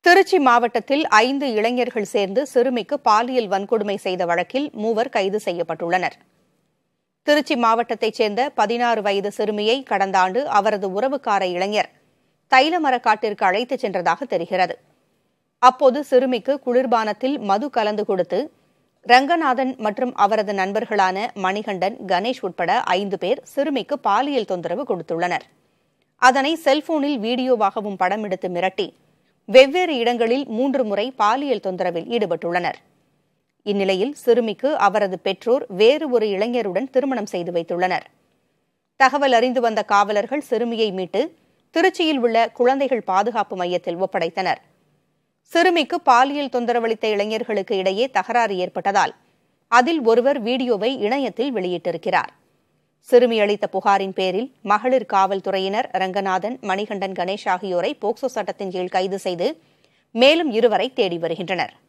திருச்சி மாவட்டத்தில் ஐந்து இளைஞர்கள் சேர்ந்து சிறுமிக்கு பாலியல் வன்கொடுமை செய்த வழக்கில் மூவர் கைது செய்யப்பட்டுள்ளனர் திருச்சி மாவட்டத்தைச் சேர்ந்த பதினாறு வயது சிறுமியை கடந்த ஆண்டு அவரது உறவுக்கார இளைஞர் தைலமரக்காட்டிற்கு அழைத்துச் சென்றதாக தெரிகிறது அப்போது சிறுமிக்கு குளிர்பானத்தில் மது கலந்து கொடுத்து ரங்கநாதன் மற்றும் அவரது நண்பர்களான மணிகண்டன் கணேஷ் உட்பட ஐந்து பேர் சிறுமிக்கு பாலியல் தொந்தரவு கொடுத்துள்ளனர் அதனை செல்போனில் வீடியோவாகவும் படம் எடுத்து மிரட்டி வெவ்வேறு இடங்களில் மூன்று முறை பாலியல் தொந்தரவில் ஈடுபட்டுள்ளனர் இந்நிலையில் சிறுமிக்கு அவரது பெற்றோர் வேறு ஒரு இளைஞருடன் திருமணம் செய்து வைத்துள்ளனர் தகவல் அறிந்து வந்த காவலர்கள் சிறுமியை மீட்டு திருச்சியில் உள்ள குழந்தைகள் பாதுகாப்பு மையத்தில் ஒப்படைத்தனர் சிறுமிக்கு பாலியல் தொந்தரவளித்த இளைஞர்களுக்கு இடையே தகராறு ஏற்பட்டதால் அதில் ஒருவர் வீடியோவை இணையத்தில் வெளியிட்டிருக்கிறார் சிறுமி அளித்த புகாரின் பேரில் மகளிர் காவல்துறையினர் ரங்கநாதன் மணிகண்டன் கணேஷ் ஆகியோரை போக்சோ சட்டத்தின் கீழ் கைது செய்து மேலும் இருவரை தேடி வருகின்றனர்